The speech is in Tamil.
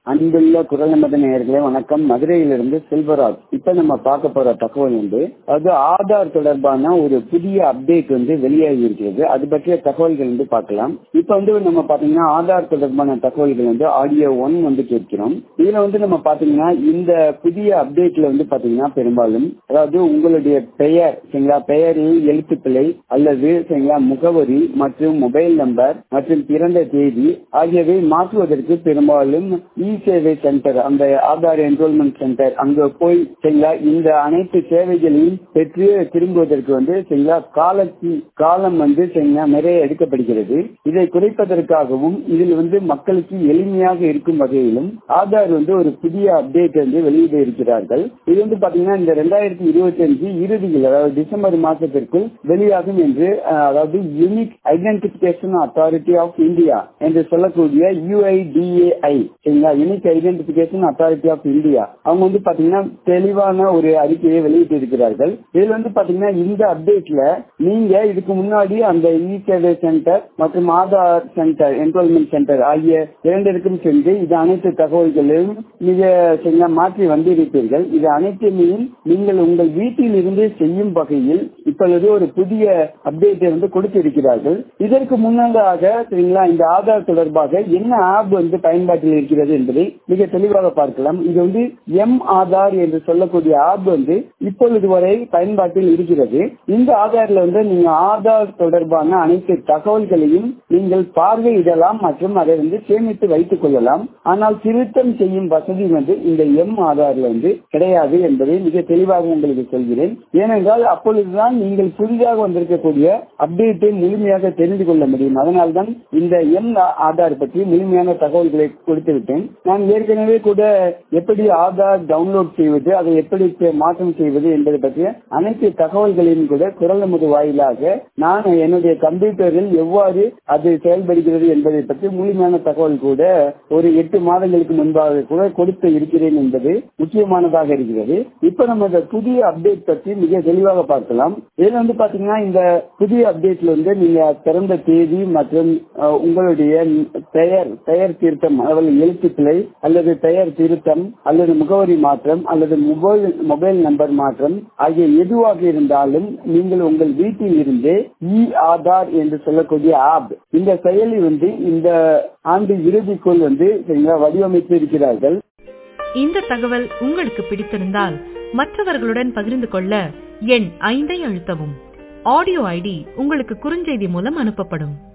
அன்புள்ள குரல் நமது நேயர்களே வணக்கம் மதுரையிலிருந்து செல்வராஜ் இப்ப நம்ம பார்க்க போற தகவல் வந்து அது ஆதார் தொடர்பான ஒரு புதிய அப்டேட் வந்து வெளியாகி இருக்கிறது அது பற்றிய தகவல்கள் வந்து பார்க்கலாம் இப்ப வந்து நம்ம பாத்தீங்கன்னா ஆதார் தொடர்பான தகவல்கள் வந்து ஆடியோ ஒன் வந்து கேட்கிறோம் இதுல வந்து நம்ம பாத்தீங்கன்னா இந்த புதிய அப்டேட்ல வந்து பாத்தீங்கன்னா பெரும்பாலும் அதாவது உங்களுடைய பெயர் சரிங்களா பெயரில் எழுத்துப்பிழை அல்லது சரிங்களா முகவரி மற்றும் மொபைல் நம்பர் மற்றும் பிறந்த தேதி ஆகியவை மாற்றுவதற்கு பெரும்பாலும் இ சேவை சென்டர் அந்த ஆதார் என்ரோல்மெண்ட் சென்டர் அங்க போய் சரிங்களா இந்த அனைத்து சேவைகளையும் பெற்று திரும்புவதற்கு வந்து சரிங்களா காலத்தி காலம் வந்து சரிங்களா நிறைய எடுக்கப்படுகிறது இதை குறைப்பதற்காகவும் இதில் வந்து மக்களுக்கு எளிமையாக இருக்கும் வகையிலும் ஆதார் வந்து ஒரு புதிய அப்டேட் வந்து வெளியிட இருக்கிறார்கள் இது வந்து பாத்தீங்கன்னா இந்த ரெண்டாயிரத்தி இருபத்தி அஞ்சு இறுதியில் அதாவது டிசம்பர் மாசத்திற்குள் வெளியாகும் என்று அதாவது unique identification authority of India என்று சொல்லக்கூடிய யுஐடிஏஐ சரிங்களா unique identification authority of India அவங்க வந்து பாத்தீங்கன்னா தெளிவான ஒரு அறிக்கையை வெளியிட்டு இருக்கிறார்கள் இதுல வந்து பாத்தீங்கன்னா இந்த அப்டேட்ல நீங்க இதுக்கு முன்னாடி அந்த இ சேவை சென்டர் மற்றும் ஆதார் சென்டர் என்ரோல்மெண்ட் சென்டர் ஆகிய இரண்டிற்கும் சென்று இது அனைத்து தகவல்களையும் மிக சரிங்களா மாற்றி வந்திருப்பீர்கள் இது அனைத்தையும் நீங்கள் உங்கள் வீட்டில் இருந்து செய்யும் வகையில் இப்பொழுது ஒரு புதிய அப்டேட்டை வந்து கொடுத்திருக்கிறார்கள் இதற்கு முன்னதாக சரிங்களா இந்த ஆதார் தொடர்பாக என்ன ஆப் வந்து பயன்பாட்டில் இருக்கிறது என்பதை மிக தெளிவாக பார்க்கலாம் இது வந்து எம் ஆதார் என்று சொல்லக்கூடிய ஆப் வந்து இப்பொழுது வரை பயன்பாட்டில் இருக்கிறது இந்த ஆதார்ல வந்து நீங்க ஆதார் தொடர்பான அனைத்து தகவல்களையும் நீங்கள் பார்வையிடலாம் மற்றும் அதை வந்து சேமித்து வைத்துக் கொள்ளலாம் ஆனால் திருத்தம் செய்யும் வசதி வந்து இந்த எம் ஆதார்ல வந்து கிடையாது என்பதை மிக தெளிவாக உங்களுக்கு சொல்கிறேன் ஏனென்றால் அப்பொழுதுதான் நீங்கள் புதிதாக வந்திருக்கக்கூடிய அப்டேட்டை முழுமையாக தெரிந்து கொள்ள முடியும் அதனால்தான் இந்த எம் ஆதார் பற்றி முழுமையான தகவல்களை கொடுத்து விட்டேன் நான் ஏற்கனவே கூட எப்படி ஆதார் டவுன்லோட் செய்வது அதை எப்படி மாற்றம் செய்வது என்பதை பற்றிய அனைத்து தகவல்களையும் கூட குரல் நமது வாயிலாக நான் என்னுடைய கம்ப்யூட்டரில் எவ்வாறு அது செயல்படுகிறது என்பதை பற்றி முழுமையான தகவல் கூட ஒரு எட்டு மாதங்களுக்கு முன்பாக கூட கொடுத்து இருக்கிறேன் என்பது முக்கியமானதாக இருக்கிறது இப்ப நம்ம இந்த புதிய அப்டேட் பற்றி மிக தெளிவாக பார்க்கலாம் இதுல வந்து பாத்தீங்கன்னா இந்த புதிய அப்டேட்ல வந்து நீங்க பிறந்த தேதி மற்றும் உங்களுடைய பெயர் பெயர் திருத்தம் அதாவது எழுத்துக்களை அல்லது பெயர் திருத்தம் அல்லது முகவரி மாற்றம் அல்லது மொபைல் மொபைல் நம்பர் மாற்றம் ஆகிய எதுவாக இருந்தாலும் நீங்கள் உங்கள் வீட்டில் இருந்தே இ ஆதார் என்று சொல்லக்கூடிய ஆப் இந்த செயலி வந்து இந்த ஆண்டு இறுதிக்குள் வந்து வடிவமைத்து இருக்கிறார்கள் இந்த தகவல் உங்களுக்கு பிடித்திருந்தால் மற்றவர்களுடன் பகிர்ந்து கொள்ள எண் ஐந்தை அழுத்தவும் ஆடியோ ஐடி உங்களுக்கு குறுஞ்செய்தி மூலம் அனுப்பப்படும்